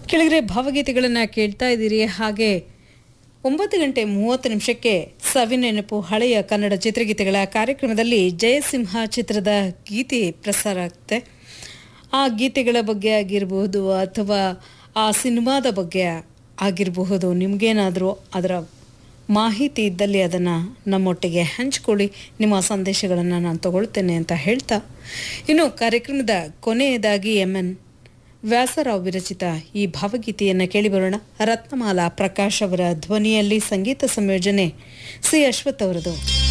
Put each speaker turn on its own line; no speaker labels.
ಕೆಳಗಡೆ ಭಾವಗೀತೆಗಳನ್ನು ಕೇಳ್ತಾ ಇದ್ದೀರಿ ಹಾಗೆ ಒಂಬತ್ತು ಗಂಟೆ ಮೂವತ್ತು ನಿಮಿಷಕ್ಕೆ ಸವಿನೆನಪು ಹಳೆಯ ಕನ್ನಡ ಚಿತ್ರಗೀತೆಗಳ ಕಾರ್ಯಕ್ರಮದಲ್ಲಿ ಜಯಸಿಂಹ ಚಿತ್ರದ ಗೀತೆ ಪ್ರಸಾರ ಆಗುತ್ತೆ ಆ ಗೀತೆಗಳ ಬಗ್ಗೆ ಆಗಿರಬಹುದು ಅಥವಾ ಆ ಸಿನಿಮಾದ ಬಗ್ಗೆ ಆಗಿರಬಹುದು ನಿಮಗೇನಾದರೂ ಅದರ ಮಾಹಿತಿ ಇದ್ದಲ್ಲಿ ಅದನ್ನು ನಮ್ಮೊಟ್ಟಿಗೆ ಹಂಚ್ಕೊಳ್ಳಿ ನಿಮ್ಮ ಸಂದೇಶಗಳನ್ನು ನಾನು ತಗೊಳ್ತೇನೆ ಅಂತ ಹೇಳ್ತಾ ಇನ್ನು ಕಾರ್ಯಕ್ರಮದ ಕೊನೆಯದಾಗಿ ಎಮ್ ಎನ್ ವ್ಯಾಸರಾವ್ ವಿರಚಿತ ಈ ಭಾವಗೀತೆಯನ್ನು ಕೇಳಿಬರೋಣ ರತ್ನಮಾಲಾ ಪ್ರಕಾಶ್ ಅವರ ಧ್ವನಿಯಲ್ಲಿ ಸಂಗೀತ ಸಂಯೋಜನೆ ಸಿ ಅಶ್ವಥ್ ಅವರದು